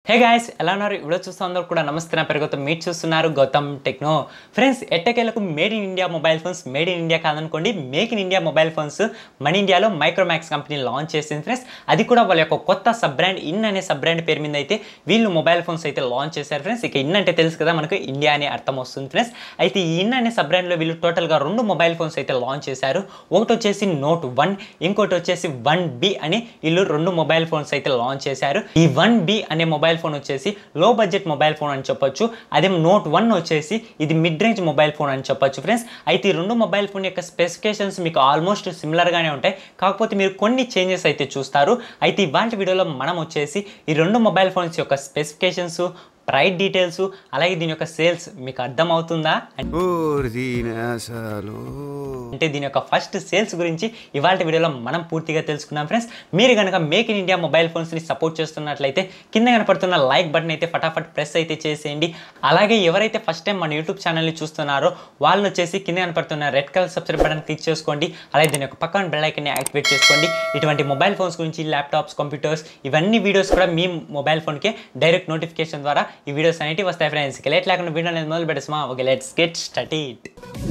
Hey guys ఎలా ఉన్నారు ఇప్పుడు చూస్తూ అందరూ కూడా నమస్తే నా పేరు గౌతమ్ మీరు చూస్తున్నారు గౌతమ్ టెక్నో ఫ్రెండ్స్ ఎట్టకేలకు made in India mobile phones made in India కాదనుకోండి make in India mobile phones మన ఇండియాలో మైక్రోమాక్స్ కంపెనీ లాంచ్ చేసింది ఫ్రెండ్స్ అది కూడా వాళ్ళ యొక్క కొత్త సబ్ బ్రాండ్ ఇన్ అనే సబ్ బ్రాండ్ పేరు మీద అయితే వీళ్ళు మొబైల్ ఫోన్స్ అయితే లాంచ్ చేశారు ఫ్రెండ్స్ ఇక ఇన్ అంటే తెలుసు కదా మనకు ఇండియా అనే అర్థం వస్తుంది ఫ్రెండ్స్ అయితే ఈ ఇన్ అనే సబ్ బ్రాండ్లో వీళ్ళు టోటల్గా రెండు మొబైల్ ఫోన్స్ అయితే లాంచ్ చేశారు ఒకటి వచ్చేసి నోట్ వన్ ఇంకోటి వచ్చేసి వన్ బి అని వీళ్ళు రెండు మొబైల్ ఫోన్స్ అయితే లాంచ్ చేశారు ఈ వన్ బి అనే మొబైల్ ఫోన్ వచ్చేసి లో బడ్జెట్ మొబైల్ ఫోన్ అని చెప్పొచ్చు అదే నోట్ వన్ వచ్చేసి ఇది మిడ్ రేంజ్ మొబైల్ ఫోన్ అని చెప్పొచ్చు ఫ్రెండ్స్ అయితే ఈ రెండు మొబైల్ ఫోన్ యొక్క స్పెసిఫికేషన్స్ మీకు ఆల్మోస్ట్ సిమిలర్గానే ఉంటాయి కాకపోతే మీరు కొన్ని చేంజెస్ అయితే చూస్తారు అయితే ఇవాళ వీడియోలో మనం వచ్చేసి ఈ రెండు మొబైల్ ఫోన్స్ యొక్క స్పెసిఫికేషన్స్ ప్రైస్ డీటెయిల్స్ అలాగే దీని యొక్క సేల్స్ మీకు అర్థమవుతుందా Ordinasalu. అంటే దీని యొక్క ఫస్ట్ సేల్స్ గురించి ఇవాళ వీడియోలో మనం పూర్తిగా తెలుసుకున్నాం ఫ్రెండ్స్ మీరు కనుక మేక్ ఇన్ ఇండియా మొబైల్ ఫోన్స్ని సపోర్ట్ చేస్తున్నట్లయితే కింద కనపడుతున్న లైక్ బటన్ అయితే ఫటాఫట్ ప్రెస్ అయితే చేసేయండి అలాగే ఎవరైతే ఫస్ట్ టైం మన యూట్యూబ్ ఛానల్ని చూస్తున్నారో వాళ్ళు వచ్చేసి కింద కనపడుతున్న red colour subscribe button click చేసుకోండి అలాగే దీని యొక్క పక్కన బెల్ ఐకన్ని యాక్టివేట్ చేసుకోండి ఇటువంటి మొబైల్ ఫోన్స్ గురించి ల్యాప్టాప్స్ కంప్యూటర్స్ ఇవన్నీ వీడియోస్ కూడా మీ మొబైల్ ఫోన్కే డైరెక్ట్ నోటిఫికేషన్ ద్వారా ఈ వీడియోస్ అనేవి వస్తాయి ఫ్రెండ్స్ ఇక లేట్ లేకుండా వీడియో అనేది మొదలు పెట్టేసమా okay let's get start it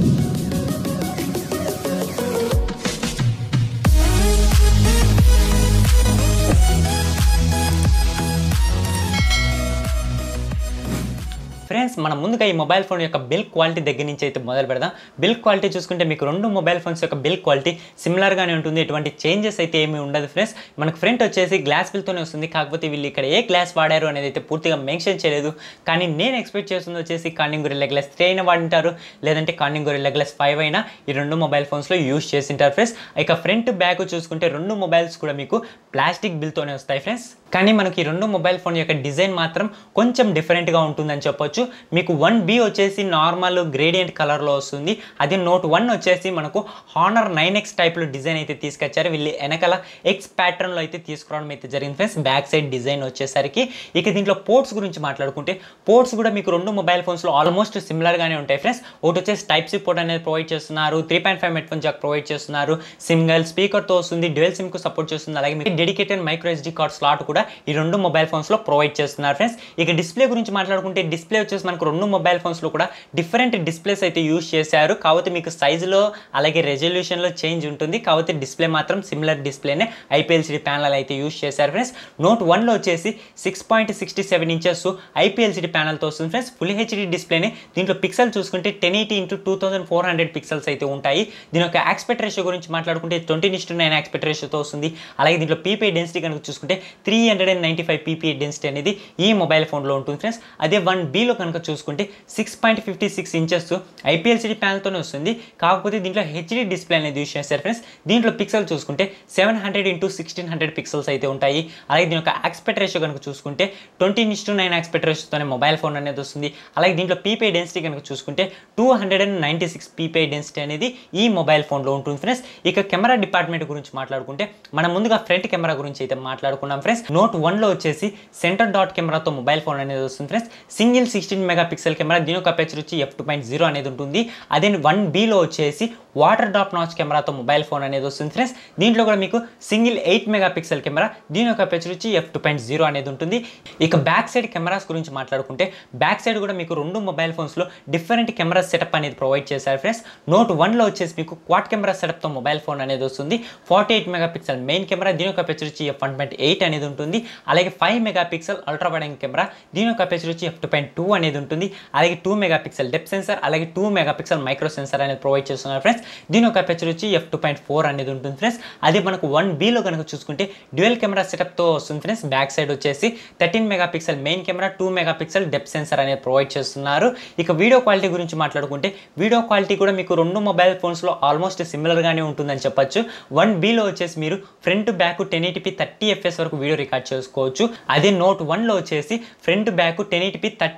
friends మనం ముందుగా ఈ మొబైల్ ఫోన్ యొక్క బిల్ క్వాలిటీ దగ్గర నుంచి అయితే మొదలు పెడదాం బిల్ క్వాలిటీ చూసుకుంటే మీకు రెండు మొబైల్ ఫోన్స్ యొక్క బిల్ క్వాలిటీ సిమిలర్గానే ఉంటుంది ఎటువంటి చేంజెస్ అయితే ఏమీ ఉండదు ఫ్రెండ్స్ మనకు ఫ్రంట్ వచ్చేసి గ్లాస్ బిల్తోనే వస్తుంది కాకపోతే వీళ్ళు ఇక్కడ ఏ గ్లాస్ వాడారు అనేది అయితే పూర్తిగా మెన్షన్ చేయలేదు కానీ నేను ఎక్స్పెక్ట్ చేస్తుంది వచ్చేసి కాండింగ్ గొరిల్లా గ్లాస్ త్రీ అయినా వాడింటారు లేదంటే కాండింగ్ గొరిల్లా గ్లాస్ ఫైవ్ అయినా ఈ రెండు మొబైల్ ఫోన్స్లో యూస్ చేసింటారు ఫ్రెండ్స్ ఇక ఫ్రంట్ బ్యాక్ చూసుకుంటే రెండు మొబైల్స్ కూడా మీకు ప్లాస్టిక్ బిల్తోనే వస్తాయి ఫ్రెండ్స్ కానీ మనకి ఈ రెండు మొబైల్ ఫోన్ యొక్క డిజైన్ మాత్రం కొంచెం డిఫరెంట్గా ఉంటుందని చెప్పొచ్చు మీకు వన్ బి వచ్చేసి నార్మల్ గ్రేడియంట్ కలర్లో వస్తుంది అదే నోట్ వన్ వచ్చేసి మనకు హానర్ నైన్ ఎక్స్ టైప్లో డిజైన్ అయితే తీసుకొచ్చారు వీళ్ళు వెనకాల ఎక్స్ ప్యాటర్న్లో అయితే తీసుకురావడం అయితే జరిగింది ఫ్రెండ్స్ బ్యాక్ సైడ్ డిజైన్ వచ్చేసరికి ఇక దీంట్లో పోర్ట్స్ గురించి మాట్లాడుకుంటే పోర్ట్స్ కూడా మీకు రెండు మొబైల్ ఫోన్స్లో ఆల్మోస్ట్ సిమిలర్గానే ఉంటాయి ఫ్రెండ్స్ ఒకటి వచ్చేసి టైప్ సి పోర్ట్ అనేది ప్రొవైడ్ చేస్తున్నారు three point five headphone jack provide చేస్తున్నారు సింగల్ స్పీకర్తో వస్తుంది డ్యూయల్ సిమ్కు సపోర్ట్ చేస్తుంది అలాగే మీకు dedicated micro SD card slot కూడా ఈ రెండు మొబైల్ ఫోన్స్లో ప్రొవైడ్ చేస్తున్నారు ఫ్రెండ్స్ ఇక డిస్ప్లే గురించి మాట్లాడుకుంటే డిస్ప్లే వచ్చేసి మనకు రెండు మొబైల్ ఫోన్స్లో కూడా డిఫరెంట్ డిస్ప్లేస్ అయితే యూస్ చేశారు కాకపోతే మీకు సైజులో అలాగే రెజల్యూషన్లో చేంజ్ ఉంటుంది కాకపోతే డిస్ప్లే మాత్రం సిమిలర్ డిస్ప్లేనే ఐపీఎల్సీడీ ప్యానల్ అయితే యూస్ చేశారు ఫ్రెండ్స్ నోట్ వన్లో వచ్చేసి six point sixty seven inches IPLCD ప్యానల్తో వస్తుంది ఫ్రెండ్స్ ఫుల్ హెచ్డీ డిస్ప్లేనే దీంట్లో పిక్సెల్ చూసుకుంటే ten eighty into two thousand four hundred pixels అయితే ఉంటాయి దీని యొక్క యాక్స్పెక్ట్ రేషియో గురించి మాట్లాడుకుంటే ట్వంటీ నిస్ట్ నైన్ యాక్స్పెక్ట్ రేషియోతో వస్తుంది అలాగే దీంట్లో పీపీ డెన్సిటీ కనుక చూసుకుంటే three hundred and ninety five PP density అనేది ఈ మొబైల్ ఫోన్లో ఉంటుంది ఫ్రెండ్స్ అదే వన్ బీలో కనుక చూసుకుంటే six point fifty six inches IPLCD ప్యానల్తోనే వస్తుంది కాకపోతే దీంట్లో హెచ్డీ డిస్ప్లే అనేది యూస్ చేస్తారు ఫ్రెండ్స్ దీంట్లో పిక్సెల్ చూసుకుంటే seven hundred into sixteen hundred pixels అయితే ఉంటాయి అలాగే దీని యొక్క యాక్స్పెక్ట్ రేషియో కనుక చూసుకుంటే ట్వంటీ నిస్ట్ నైన్ యాక్స్పెక్ట్ రేషియోతోనే మొబైల్ ఫోన్ అనేది వస్తుంది అలాగే దీంట్లో పీపీ డెన్సిటీ కనుక చూసుకుంటే two hundred and ninety six PP density అనేది ఈ మొబైల్ ఫోన్లో ఉంటుంది ఫ్రెండ్స్ ఇక కెమెరా డిపార్ట్మెంట్ గురించి మాట్లాడుకుంటే మనం ముందుగా ఫ్రంట్ కెమెరా గురించి అయితే మాట్లాడుకున్నాం ఫ్రెండ్స్ నోట్ వన్లో వచ్చేసి సెంటర్ డాట్ కెమెరాతో మొబైల్ ఫోన్ అనేది వస్తుంది friends single sixteen megapixel camera దీని యొక్క అపేచర్ వచ్చి ఎఫ్ టూ పాయింట్ జీరో అనేది ఉంటుంది అదే వన్ బీలో వచ్చేసి వాటర్ డ్రాప్ నాచ్ కెమెరాతో మొబైల్ ఫోన్ అనేది వస్తుంది ఫ్రెండ్స్ దీంట్లో కూడా మీకు single eight megapixel camera దీని యొక్క అపేచర్ వచ్చి ఎఫ్ టూ పాయింట్ జీరో అనేది ఉంటుంది ఇక బ్యాక్ సైడ్ కెమెరాస్ గురించి మాట్లాడుకుంటే బ్యాక్ సైడ్ కూడా మీకు రెండు మొబైల్ ఫోన్స్లో డిఫరెంట్ కెమెరా సెటప్ అనేది ప్రొవైడ్ చేశారు ఫ్రెండ్స్ నోట్ వన్లో వచ్చేసి మీకు క్వాడ్ కెమెరా సెటప్తో మొబైల్ ఫోన్ అనేది వస్తుంది forty eight megapixel main camera దీని యొక్క అపేచర్ వచ్చి ఎఫ్ వన్ పాయింట్ ఎయిట్ అనేది ఉంటుంది అలాగే five megapixel ultra wide angle camera దీని యొక్క అపేచర్ వచ్చి ఎఫ్ టూ పాయింట్ టూ అనేది ఉంటుంది అలాగే two megapixel depth sensor అలాగే two megapixel micro sensor అనేది ప్రొవైడ్ చేస్తున్నారు ఫ్రెండ్స్ దీని యొక్క అపేచర్ వచ్చి ఎఫ్ టూ పాయింట్ ఫోర్ అనేది ఉంటుంది ఫ్రెండ్స్ అదే మనకు వన్ బీలో కనుక చూసుకుంటే డ్యూయల్ కెమెరా సెటప్తో వస్తుంది ఫ్రెండ్స్ బ్యాక్ సైడ్ వచ్చేసి thirteen megapixel main camera two megapixel depth sensor అనేది ప్రొవైడ్ చేస్తున్నారు ఇక వీడియో క్వాలిటీ గురించి మాట్లాడుకుంటే వీడియో క్వాలిటీ కూడా మీకు రెండు మొబైల్ ఫోన్స్లో ఆల్మోస్ట్ సిమిలర్గానే ఉంటుందని చెప్పొచ్చు వన్ బీలో వచ్చేసి మీరు front back ten eighty P thirty FS వరకు వీడియో రికార్డ్ చేసుకోవచ్చు అదే నోట్ వన్లో వచ్చేసి front back ten eighty P thirty sixty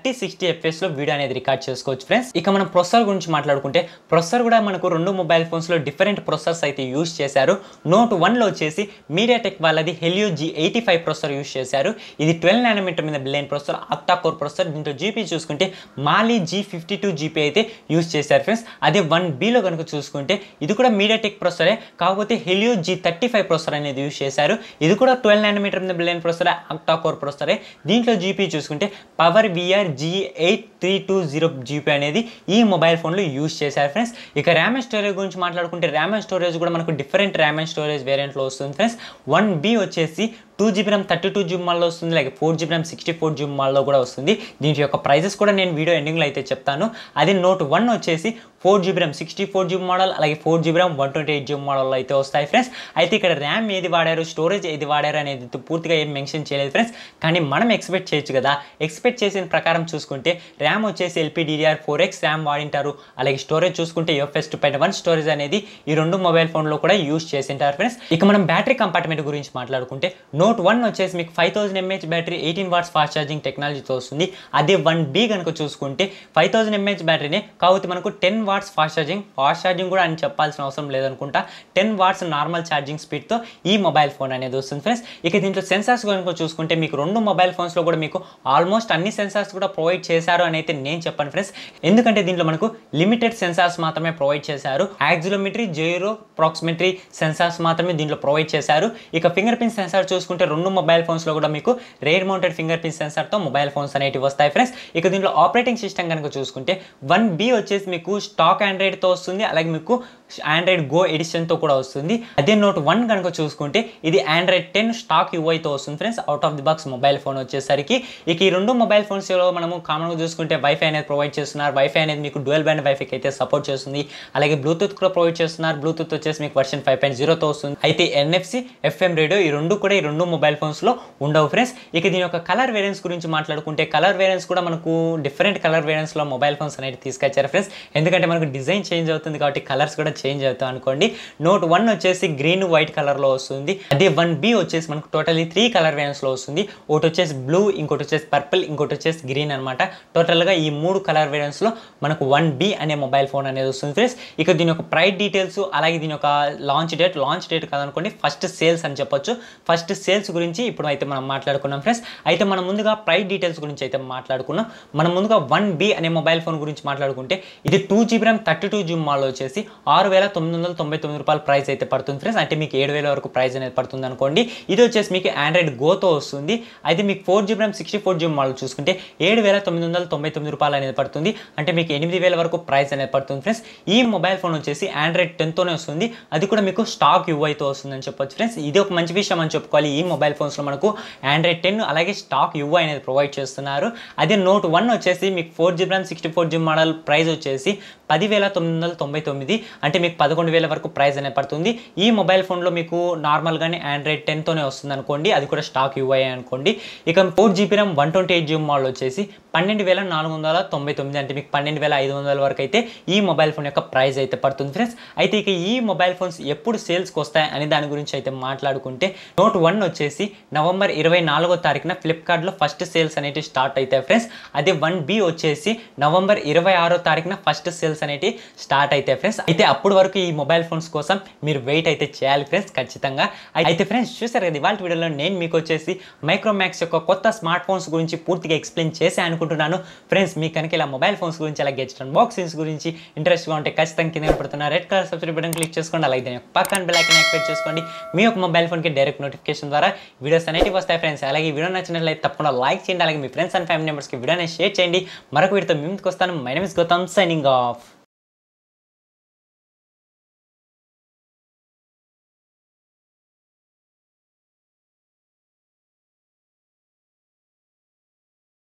ఎఫ్ఎస్లో వీడియో అనేది రికార్డ్ చేసుకోవచ్చు ఫ్రెండ్స్ ఇక మనం ప్రొసెసర్ గురించి మాట్లాడుకుంటే ప్రొసెసర్ కూడా మనకు రెండు మొబైల్ ఫోన్స్లో డిఫరెంట్ ప్రొసెసర్స్ అయితే యూస్ చేశారు నోట్ వన్లో వచ్చేసి మీడియాటెక్ వాళ్ళది Helio G eighty five processor use చేశారు ఇది ట్వెల్వ్ నానోమీటర్ మీద billion processor octa core processor దీంట్లో జీపీ చూసుకుంటే Mali G fifty two GP అయితే యూస్ చేశారు ఫ్రెండ్స్ అదే వన్ బీలో కనుక చూసుకుంటే ఇది కూడా మీడియాటెక్ ప్రొసెసరే కాకపోతే Helio G thirty five processor అనేది యూస్ చేశారు ఇది కూడా ట్వెల్వ్ నానోమీటర్ మీద బిలియన్ ప్రొసెసర్ అక్టా కోర్ ప్రొసెసరే దీంట్లో జీపీ చూసుకుంటే power VR G eight three two zero GP అనేది ఈ మొబైల్ ఫోన్లో యూస్ చేశారు ఫ్రెండ్స్ ఇక ర్యామ్ అండ్ స్టోరేజ్ గురించి మాట్లాడుకుంటే ర్యామ్ అండ్ స్టోరేజ్ కూడా మనకు డిఫరెంట్ ర్యామ్ అండ్ స్టోరేజ్ వేరియంట్లో వస్తుంది ఫ్రెండ్స్ వన్ బి వచ్చేసి two GB RAM thirty two GB మాల్లో వస్తుంది అలాగే four GB RAM sixty four GB మాల్లో కూడా వస్తుంది దీని యొక్క ప్రైజెస్ కూడా నేను వీడియో ఎండింగ్లో అయితే చెప్తాను అదే నోట్ వన్ వచ్చేసి four GB RAM sixty four GB model అలాగే four GB RAM one twenty eight GB మోడల్లో అయితే వస్తాయి ఫ్రెండ్స్ అయితే ఇక్కడ ర్యామ్ ఏది వాడారు స్టోరేజ్ ఏది వాడారు అనేది పూర్తిగా ఏం మెన్షన్ చేయలేదు ఫ్రెండ్స్ కానీ మనం ఎక్స్పెక్ట్ చేయొచ్చు కదా ఎక్స్పెక్ట్ చేసిన ప్రకారం చూసుకుంటే ర్యామ్ వచ్చేసి ఎల్పీడీఆర్ ఫోర్ ఎక్స్ ర్యామ్ వాడింటారు అలాగే స్టోరేజ్ చూసుకుంటే FS two point one storage అనేది ఈ రెండు మొబైల్ ఫోన్లో కూడా యూస్ చేసింటారు ఫ్రెండ్స్ ఇక మనం బ్యాటరీ కంపార్ట్మెంట్ గురించి మాట్లాడుకుంటే నోట్ వన్ వచ్చేసి మీకు five thousand MH battery eighteen watts fast charging టెక్నాలజీతో వస్తుంది అదే వన్ బి కనుక చూసుకుంటే ఫైవ్ థౌసండ్ ఎంహెచ్ బ్యాటరీనే కాకపోతే మనకు ten watts fast charging fast charging కూడా అని చెప్పాల్సిన అవసరం లేదనుకుంటా టెన్ వాట్స్ నార్మల్ ఛార్జింగ్ స్పీడ్తో ఈ మొబైల్ ఫోన్ అనేది వస్తుంది ఫ్రెండ్స్ ఇక దీంట్లో సెన్సార్స్ కనుక చూసుకుంటే మీకు రెండు మొబైల్ ఫోన్స్లో కూడా మీకు ఆల్మోస్ట్ అన్ని సెన్సార్స్ కూడా ప్రొవైడ్ చేశారు అని అయితే నేను చెప్పాను ఫ్రెండ్స్ ఎందుకంటే దీంట్లో మనకు లిమిటెడ్ సెన్సార్స్ మాత్రమే ప్రొవైడ్ చేశారు యాక్సిలోమెట్రీ జైరో ప్రాక్సిమెట్రీ సెన్సార్స్ మాత్రమే దీంట్లో ప్రొవైడ్ చేశారు ఇక ఫింగర్ ప్రింట్ సెన్సార్ చూసుకుంటే రెండు మొబైల్ ఫోన్స్లో కూడా మీకు రేర్ మౌంటెడ్ ఫింగర్ ప్రింట్ సెన్సార్తో మొబైల్ ఫోన్స్ అనేటివి వస్తాయి ఫ్రెండ్స్ ఇక దీంట్లో ఆపరేటింగ్ సిస్టమ్ కనుక చూసుకుంటే వన్ బి వచ్చేసి మీకు స్టాక్ ఆండ్రాయిడ్తో వస్తుంది అలాగే మీకు ఆండ్రాయిడ్ గో ఎడిషన్తో కూడా వస్తుంది అదే నోట్ వన్ కనుక చూసుకుంటే ఇది ఆండ్రాయిడ్ టెన్ స్టాక్ యూఐతో వస్తుంది friends out of the box mobile phone వచ్చేసరికి ఇక ఈ రెండు మొబైల్ ఫోన్స్లో మనము కామన్గా చూసుకుంటే వైఫై అనేది ప్రొవైడ్ చేస్తున్నారు వైఫై అనేది మీకు డ్యూయల్ బ్యాండ్ వైఫైకి అయితే సపోర్ట్ చేస్తుంది అలాగే బ్లూటూత్ కూడా ప్రొవైడ్ చేస్తున్నారు బ్లూటూత్ వచ్చేసి మీకు వర్షన్ ఫైవ్ పాయింట్ జీరోతో వస్తుంది అయితే ఎన్ఎఫ్సి ఎఫ్ఎం రేడియో ఈ రెండు కూడా ఈ రెండు మొబైల్ ఫోన్స్లో ఉండవు ఫ్రెండ్స్ ఇక దీని యొక్క కలర్ వేరియంట్స్ గురించి మాట్లాడుకుంటే కలర్ వేరియంట్స్ కూడా మనకు డిఫరెంట్ కలర్ వేరియంట్స్లో మొబైల్ ఫోన్స్ అనేది తీసుకొచ్చారు ఫ్రెండ్స్ ఎందుకంటే మనకు డిజైన్ చేంజ్ అవుతుంది కాబట్టి కలర్స్ కూడా చేంజ్ అవుతాయి అనుకోండి నోట్ వన్ వచ్చేసి గ్రీన్ వైట్ కలర్లో వస్తుంది అదే వన్ బి వచ్చేసి మనకు టోటలీ త్రీ కలర్ వేరియంట్స్లో వస్తుంది ఒకటి వచ్చేసి బ్లూ ఇంకోటి వచ్చేసి పర్పుల్ ఇంకోటి వచ్చేసి గ్రీన్ అనమాట టోటల్గా ఈ మూడు కలర్ వేరియంట్స్లో మనకు వన్ బి అనే మొబైల్ ఫోన్ అనేది వస్తుంది ఫ్రెండ్స్ ఇక దీని యొక్క ప్రైస్ డీటెయిల్స్ అలాగే దీని యొక్క లాంచ్ డేట్ లాంచ్ డేట్ కాదనుకోండి ఫస్ట్ సేల్స్ అని చెప్పొచ్చు ఫస్ట్ సేల్స్ గురించి ఇప్పుడు అయితే మనం మాట్లాడుకున్నాం ఫ్రెండ్స్ అయితే మనం ముందుగా ప్రైస్ డీటెయిల్స్ గురించి అయితే మాట్లాడుకున్నాం మనం ముందుగా వన్ బి అనే మొబైల్ ఫోన్ గురించి మాట్లాడుకుంటే ఇది two GB RAM thirty two GB మాల్లో వచ్చేసి ఆరు వేల తొమ్మిది వందల తొంభై తొమ్మిది రూపాయల ప్రైస్ అయితే పడుతుంది ఫ్రెండ్స్ అంటే మీకు ఏడు వేల వరకు ప్రైస్ అనేది పడుతుంది అనుకోండి ఇది వచ్చేసి మీకు ఆండ్రాయిడ్ గోతో వస్తుంది అయితే మీకు four GB RAM sixty four GB మాల్ చూసుకుంటే ఏడు వేల తొమ్మిది వందల తొంభై తొమ్మిది రూపాయలు అనేది పడుతుంది అంటే మీకు ఎనిమిది వేల వరకు ప్రైస్ అనేది పడుతుంది ఫ్రెండ్స్ ఈ మొబైల్ ఫోన్ వచ్చేసి ఆండ్రాయిడ్ టెన్తోనే వస్తుంది అది కూడా మీకు స్టాక్ యూఐతో వస్తుందని చెప్పొచ్చు ఫ్రెండ్స్ ఇది ఒక మంచి విషయం అని చెప్పుకోవాలి ఈ మొబైల్ ఫోన్స్లో మనకు ఆండ్రాయిడ్ టెన్ అలాగే స్టాక్ యూఐ అనేది ప్రొవైడ్ చేస్తున్నారు అదే నోట్ వన్ వచ్చేసి మీకు four GB RAM sixty four GB model price వచ్చేసి పదివేల తొమ్మిది వందల తొంభై తొమ్మిది అంటే మీకు పదకొండు వేల వరకు ప్రైస్ అనేది పడుతుంది ఈ మొబైల్ ఫోన్లో మీకు నార్మల్గానే ఆండ్రాయిడ్ టెన్తోనే వస్తుంది అనుకోండి అది కూడా స్టాక్ యూఐ అనుకోండి ఇక four GB RAM one twenty eight GB model వచ్చేసి పన్నెండు వేల నాలుగు వందల తొంభై తొమ్మిది అంటే మీకు పన్నెండు వేల ఐదు వందల వరకు అయితే ఈ మొబైల్ ఫోన్ యొక్క ప్రైస్ అయితే పడుతుంది ఫ్రెండ్స్ అయితే ఇక ఈ మొబైల్ ఫోన్స్ ఎప్పుడు సేల్స్కి వస్తాయి అనే దాని గురించి అయితే మాట్లాడుకుంటే నోట్ వన్ వచ్చేసి నవంబర్ ఇరవై నాలుగో తారీఖున ఫ్లిప్కార్ట్లో ఫస్ట్ సేల్స్ అనేవి స్టార్ట్ అవుతాయి ఫ్రెండ్స్ అదే వన్ బి వచ్చేసి నవంబర్ ఇరవై ఆరో తారీఖున ఫస్ట్ సేల్స్ అనేవి స్టార్ట్ అవుతాయి ఫ్రెండ్స్ అయితే అప్పటి వరకు ఈ మొబైల్ ఫోన్స్ కోసం మీరు వెయిట్ అయితే చేయాలి ఫ్రెండ్స్ ఖచ్చితంగా అయితే ఫ్రెండ్స్ చూసారు కదా ఇవాళ వీడియోలో నేను మీకు వచ్చేసి మైక్రోమాక్స్ యొక్క కొత్త స్మార్ట్ ఫోన్స్ గురించి పూర్తిగా ఎక్స్ప్లెయిన్ చేసి అనుకుంటున్నాను ఫ్రెండ్స్ మీకు కనుక ఇలా మొబైల్ ఫోన్స్ గురించి అలాగే గెస్ట్ అన్బాక్సింగ్స్ గురించి ఇంట్రెస్ట్గా ఉంటే ఖచ్చితంగా కింద పడుతున్న red colour subscribe button click చేసుకోండి అలాగే దాని యొక్క పక్కన బెల్ ఐకాన్ యాక్టివేట్ చేసుకోండి మీ యొక్క మొబైల్ ఫోన్కి డైరెక్ట్ నోటిఫికేషన్ ద్వారా వీడియోస్ అనేవి వస్తాయి ఫ్రెండ్స్ అలాగే ఈ వీడియో నచ్చినట్లయితే తప్పకుండా లైక్ చేయండి అలాగే మీ ఫ్రెండ్స్ అండ్ ఫ్యామిలీ మెంబర్స్కి వీడియోని షేర్ చేయండి మరొక వీడియోతో మీ ముందుకు వస్తాను my name is Gautam signing of